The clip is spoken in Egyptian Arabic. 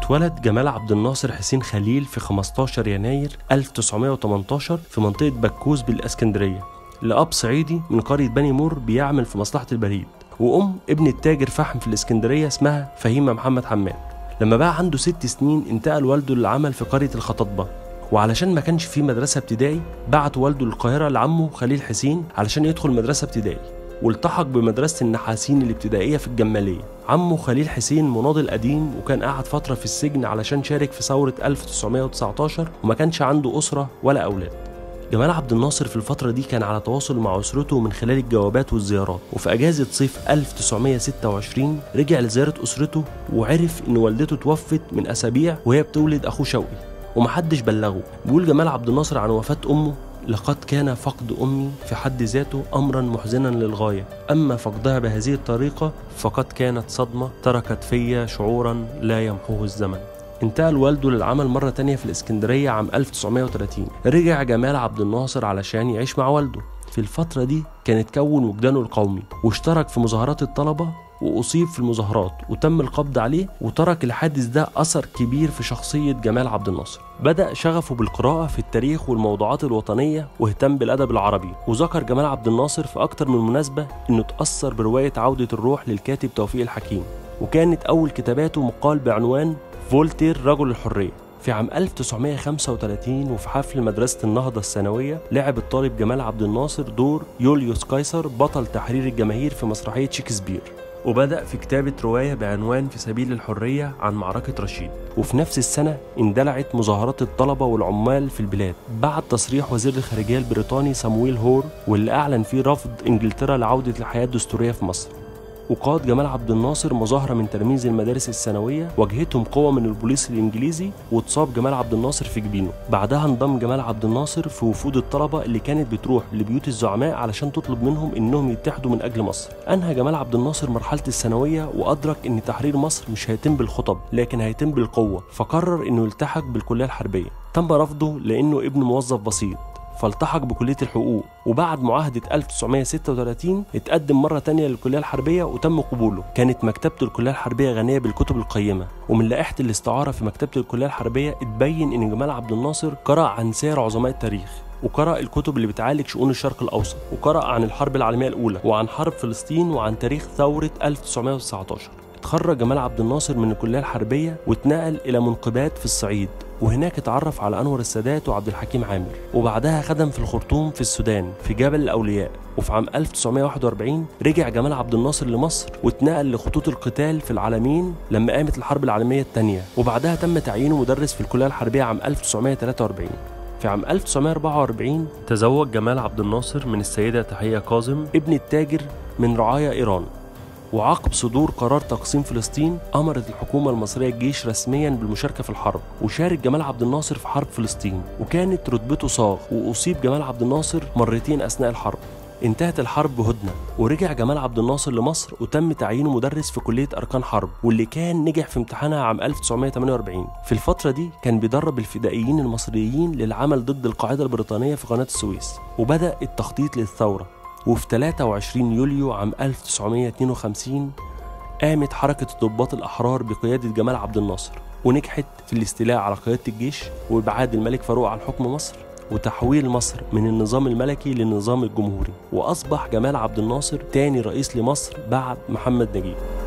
اتولد جمال عبد الناصر حسين خليل في 15 يناير 1918 في منطقة بكوز بالإسكندرية لأب صعيدي من قرية بني مور بيعمل في مصلحة البريد وأم ابن التاجر فحم في الإسكندرية اسمها فهيمة محمد حماد لما بقى عنده ست سنين انتقل والده للعمل في قرية الخطاطبة وعلشان ما كانش في مدرسة ابتدائي بعت والده للقاهرة لعمه خليل حسين علشان يدخل مدرسة ابتدائي والتحق بمدرسة النحاسين الابتدائية في الجمالية عمه خليل حسين مناضل قديم وكان قعد فترة في السجن علشان شارك في ثورة 1919 وما كانش عنده أسرة ولا أولاد جمال عبد الناصر في الفترة دي كان على تواصل مع أسرته من خلال الجوابات والزيارات وفي أجازة صيف 1926 رجع لزيارة أسرته وعرف إن والدته توفت من أسابيع وهي بتولد أخوه شوقي ومحدش بلغه بيقول جمال عبد الناصر عن وفاة أمه لقد كان فقد أمي في حد ذاته أمرا محزنا للغاية أما فقدها بهذه الطريقة فقد كانت صدمة تركت في شعورا لا يمحوه الزمن انتقل والده للعمل مرة تانية في الإسكندرية عام 1930 رجع جمال عبد الناصر علشان يعيش مع والده في الفترة دي كان اتكون وجدانه القومي واشترك في مظاهرات الطلبة وأصيب في المظاهرات وتم القبض عليه وترك الحادث ده أثر كبير في شخصية جمال عبد الناصر بدأ شغفه بالقراءة في التاريخ والموضوعات الوطنية واهتم بالأدب العربي وذكر جمال عبد الناصر في أكتر من مناسبة إنه تأثر برواية عودة الروح للكاتب توفيق الحكيم وكانت أول كتاباته مقال بعنوان فولتير رجل الحرية في عام 1935 وفي حفل مدرسة النهضة الثانوية لعب الطالب جمال عبد الناصر دور يوليوس قيصر بطل تحرير الجماهير في مسرحية شكسبير وبدأ في كتابة رواية بعنوان في سبيل الحرية عن معركة رشيد وفي نفس السنة اندلعت مظاهرات الطلبة والعمال في البلاد بعد تصريح وزير الخارجية البريطاني سامويل هور واللي أعلن فيه رفض إنجلترا لعودة الحياة الدستورية في مصر وقاد جمال عبد الناصر مظاهرة من تلاميذ المدارس الثانوية واجهتهم قوة من البوليس الإنجليزي واتصاب جمال عبد الناصر في جبينه بعدها انضم جمال عبد الناصر في وفود الطلبة اللي كانت بتروح لبيوت الزعماء علشان تطلب منهم إنهم يتحدوا من أجل مصر أنهى جمال عبد الناصر مرحلة الثانوية وأدرك إن تحرير مصر مش هيتم بالخطب لكن هيتم بالقوة فقرر إنه يلتحق بالكلية الحربية تم رفضه لأنه ابن موظف بسيط فالتحق بكلية الحقوق وبعد معاهدة 1936 اتقدم مرة تانية للكلية الحربية وتم قبوله كانت مكتبة الكلية الحربية غنية بالكتب القيمة ومن لائحة الاستعارة في مكتبة الكلية الحربية اتبين إن جمال عبد الناصر قرأ عن سير عظماء التاريخ وقرأ الكتب اللي بتعالج شؤون الشرق الأوسط وقرأ عن الحرب العالمية الأولى وعن حرب فلسطين وعن تاريخ ثورة 1919 اتخرج جمال عبد الناصر من الكلية الحربية واتنقل إلى منقبات في الصعيد وهناك اتعرف على أنور السادات وعبد الحكيم عامر وبعدها خدم في الخرطوم في السودان في جبل الأولياء وفي عام 1941 رجع جمال عبد الناصر لمصر واتنقل لخطوط القتال في العالمين لما قامت الحرب العالمية الثانية وبعدها تم تعيينه مدرس في الكلية الحربية عام 1943 في عام 1944 تزوج جمال عبد الناصر من السيدة تحية كاظم ابن التاجر من رعايا إيران وعقب صدور قرار تقسيم فلسطين أمرت الحكومة المصرية الجيش رسميا بالمشاركة في الحرب وشارك جمال عبد الناصر في حرب فلسطين وكانت رتبته صاغ وأصيب جمال عبد الناصر مرتين أثناء الحرب انتهت الحرب بهدنة ورجع جمال عبد الناصر لمصر وتم تعيينه مدرس في كلية أركان حرب واللي كان نجح في امتحانها عام 1948 في الفترة دي كان بيدرب الفدائيين المصريين للعمل ضد القاعدة البريطانية في قناة السويس وبدأ التخطيط للثورة وفي 23 يوليو عام 1952 قامت حركة الضباط الأحرار بقيادة جمال عبد الناصر ونجحت في الاستيلاء على قيادة الجيش وإبعاد الملك فاروق عن حكم مصر وتحويل مصر من النظام الملكي للنظام الجمهوري وأصبح جمال عبد الناصر تاني رئيس لمصر بعد محمد نجيب